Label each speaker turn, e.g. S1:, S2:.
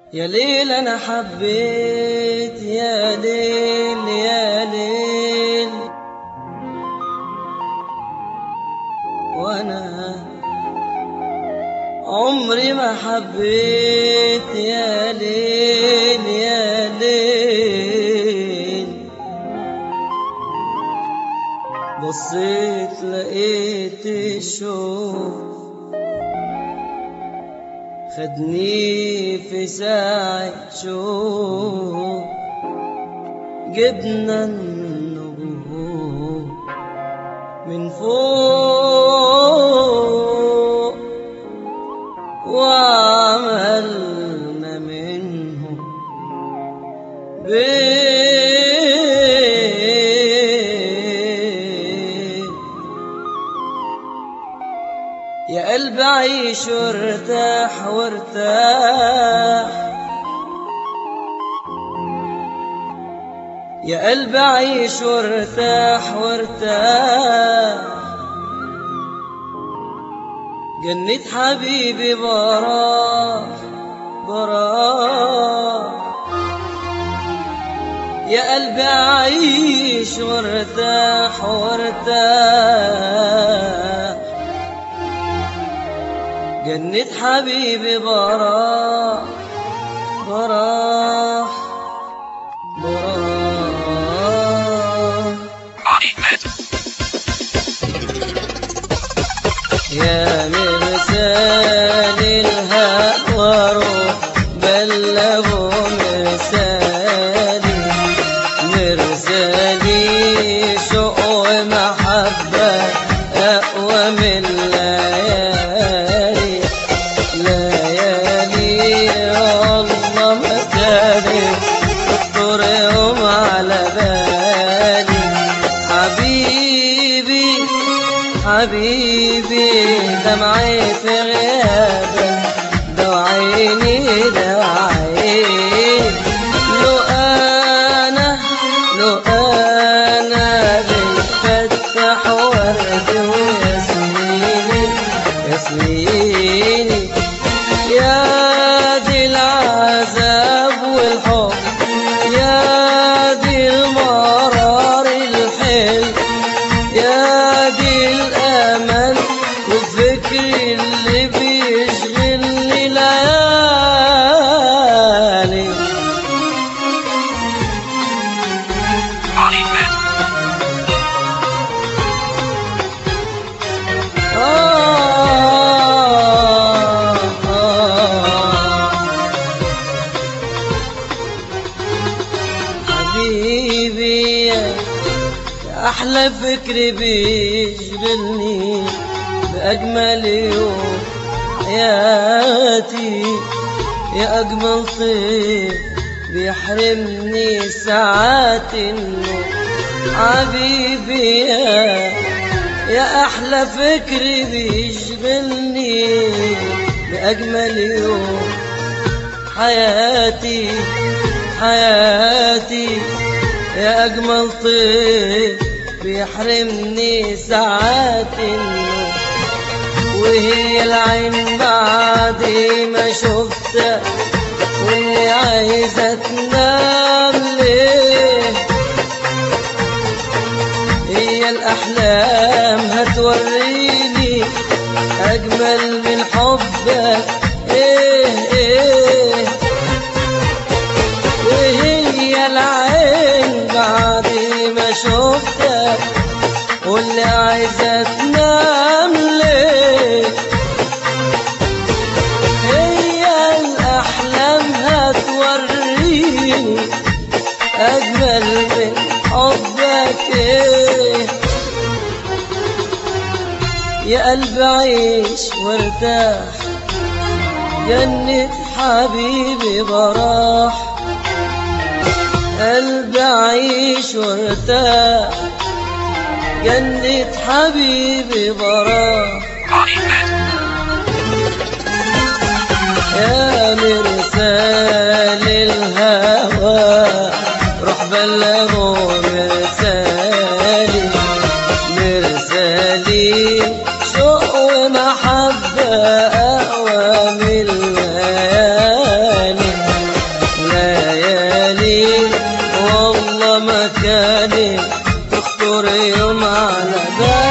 S1: يا ليل انا حبيت يا ليل يا ليل وانا عمري ما حبيت يا ليل يا ليل بصيت لقيت الشوق خدني في ساعة شوق جبنا النجوم من فوق وعملنا منهم بيت يا قلب عيش وارتاح وارتاح يا قلب عيش وارتاح وارتاح جنة حبيبي براح براح يا قلبي عيش وارتاح وارتاح جنة حبيبي براح براح براح يا مرسال الهوى روح بلغوا مرسالي مرسالي شوق ومحبة أقوى من الليالي ليالي والله ما تاري تخطر يوم على بالي حبيبي حبيبي دمعي في غيابك دعيني دعيني لو أنا لو أنا بتفتح ورد وياسميني ياسميني يا دي العذاب والحب يا دي المرار الحلو يا دي الأمل والفكر اللي بيشغلني ليالي آه آه حبيبي يا أحلى فكر بيشغلني بأجمل يوم حياتي يا أجمل صيف بيحرمني ساعات النوم حبيبي يا يا أحلى فكر بيشغلني بأجمل يوم حياتي حياتي يا أجمل طيف بيحرمني ساعات النوم وهي العين بعد ما شفتها واللي عايزة تنام ليه هي الأحلام هتوريني أجمل من حبك إيه إيه وهي العين بعد ما شفتك واللي عايزة تنام ليه هي الأحلام هتوريني أجمل من حبك إيه يا قلبي عيش وارتاح جنة حبيبي براح قلبي عيش وارتاح جنة حبيبي براح يا مرسال الهوى روح بلغوا مرسالي مرسالي شوق ومحبة أقوى من الليالي ليالي تخطر يوم على بالي